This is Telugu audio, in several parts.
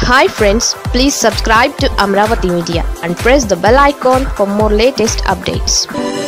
hi friends please subscribe to Amaravati media and press the bell icon for more latest updates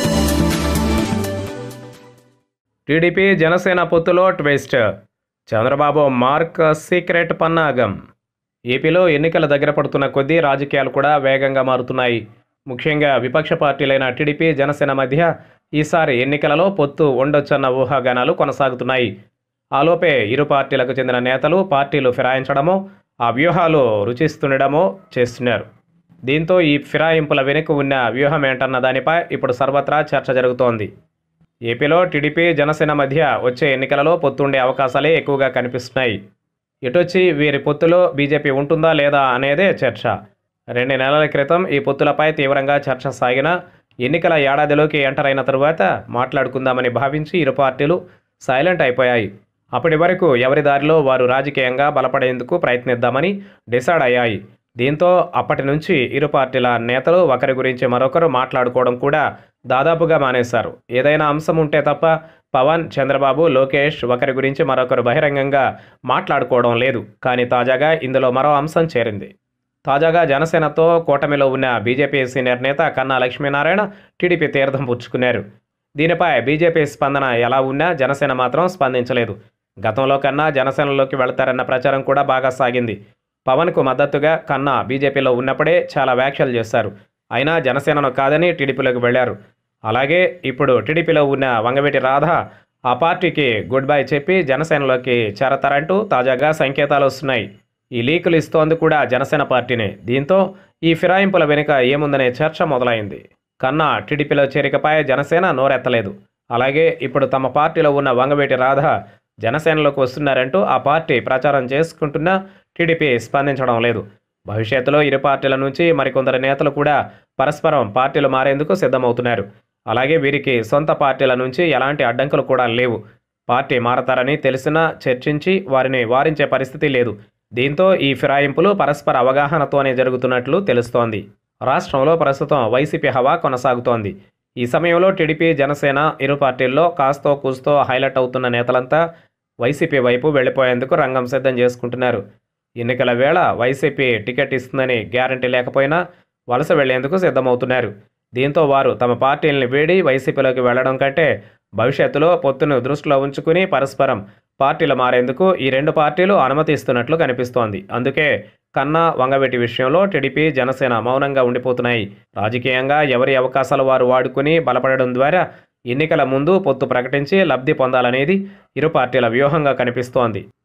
TDP Janasena పొత్తులో ట్విస్ట్ చంద్రబాబు మార్క్ సీక్రెట్ పన్నాగం ఏపీలో ఎన్నికల దగ్గర పడుతున్న కొద్దీ రాజకీయాలు కూడా వేగంగా మారుతున్నాయి ముఖ్యంగా విపక్ష పార్టీలైన టీడీపీ జనసేన మధ్య ఈసారి ఎన్నికలలో పొత్తు ఉండొచ్చన్న ఊహాగానాలు కొనసాగుతున్నాయి ఆలోపే ఇరు పార్టీలకు చెందిన నేతలు పార్టీలు ఫిరాయించడమో ఆ వ్యూహాలు రుచిస్తుండడమో చేస్తున్నారు దీంతో ఈ ఫిరాయింపుల వెనుక ఉన్న వ్యూహం ఏంటన్న దానిపై ఇప్పుడు సర్వత్రా చర్చ జరుగుతోంది ఏపీలో టీడీపీ జనసేన మధ్య వచ్చే ఎన్నికలలో పొత్తుండే అవకాశాలే ఎక్కువగా కనిపిస్తున్నాయి ఇటొచ్చి వీరి పొత్తులో బీజేపీ ఉంటుందా లేదా అనేదే చర్చ రెండు నెలల క్రితం ఈ పొత్తులపై తీవ్రంగా చర్చ సాగిన ఎన్నికల ఏడాదిలోకి ఎంటర్ అయిన తరువాత మాట్లాడుకుందామని భావించి ఇరు పార్టీలు సైలెంట్ అయిపోయాయి అప్పటి వరకు ఎవరి దారిలో వారు రాజకీయంగా బలపడేందుకు ప్రయత్నిద్దామని డిసైడ్ అయ్యాయి దీంతో అప్పటి నుంచి ఇరు పార్టీల నేతలు ఒకరి గురించి మరొకరు మాట్లాడుకోవడం కూడా దాదాపుగా మానేశారు ఏదైనా అంశం ఉంటే తప్ప పవన్ చంద్రబాబు లోకేష్ ఒకరి గురించి మరొకరు బహిరంగంగా మాట్లాడుకోవడం లేదు కానీ తాజాగా ఇందులో మరో అంశం చేరింది తాజాగా జనసేనతో కూటమిలో ఉన్న బీజేపీ సీనియర్ నేత కన్నా లక్ష్మీనారాయణ టీడీపీ తీర్థం పుచ్చుకున్నారు దీనిపై బీజేపీ స్పందన ఎలా ఉన్నా జనసేన మాత్రం స్పందించలేదు గతంలో కన్నా జనసేనలోకి వెళతారన్న ప్రచారం కూడా బాగా సాగింది పవన్కు మద్దతుగా కన్నా బీజేపీలో ఉన్నప్పుడే చాలా వ్యాఖ్యలు చేశారు అయినా జనసేనను కాదని టీడీపీలోకి వెళ్లారు అలాగే ఇప్పుడు టీడీపీలో ఉన్న వంగవీటి రాధ ఆ పార్టీకి గుడ్ బై చెప్పి జనసేనలోకి చేరతారంటూ తాజాగా సంకేతాలు వస్తున్నాయి ఈ లీకులు ఇస్తోంది కూడా జనసేన పార్టీనే దీంతో ఈ ఫిరాయింపుల వెనుక ఏముందనే చర్చ మొదలైంది కన్నా టీడీపీలో చేరికపై జనసేన నోరెత్తలేదు అలాగే ఇప్పుడు తమ పార్టీలో ఉన్న వంగవేటి రాధ జనసేనలోకి వస్తున్నారంటూ ఆ పార్టీ ప్రచారం చేసుకుంటున్నా టీడీపీ స్పందించడం లేదు భవిష్యత్తులో ఇరు పార్టీల నుంచి మరికొందరు నేతలు కూడా పరస్పరం పార్టీలు మారేందుకు సిద్ధమవుతున్నారు అలాగే వీరికి సొంత పార్టీల నుంచి ఎలాంటి అడ్డంకులు కూడా లేవు పార్టీ మారతారని తెలిసినా చర్చించి వారిని వారించే పరిస్థితి లేదు దీంతో ఈ ఫిరాయింపులు పరస్పర అవగాహనతోనే జరుగుతున్నట్లు తెలుస్తోంది రాష్ట్రంలో ప్రస్తుతం వైసీపీ హవా కొనసాగుతోంది ఈ సమయంలో టీడీపీ జనసేన ఇరు పార్టీల్లో కాస్తో కూస్తో హైలైట్ అవుతున్న నేతలంతా వైసీపీ వైపు వెళ్ళిపోయేందుకు రంగం సిద్ధం చేసుకుంటున్నారు ఎన్నికల వేళ వైసీపీ టికెట్ ఇస్తుందని గ్యారంటీ లేకపోయినా వలస వెళ్లేందుకు సిద్ధమవుతున్నారు దీంతో వారు తమ పార్టీల్ని వీడి వైసీపీలోకి వెళ్లడం కంటే భవిష్యత్తులో పొత్తును దృష్టిలో ఉంచుకుని పరస్పరం పార్టీలు మారేందుకు ఈ రెండు పార్టీలు అనుమతిస్తున్నట్లు కనిపిస్తోంది అందుకే కన్నా వంగవెట్టి విషయంలో టీడీపీ జనసేన మౌనంగా ఉండిపోతున్నాయి రాజకీయంగా ఎవరి అవకాశాలు వారు వాడుకుని బలపడడం ద్వారా ఎన్నికల ముందు పొత్తు ప్రకటించి లబ్ధి పొందాలనేది ఇరు పార్టీల వ్యూహంగా కనిపిస్తోంది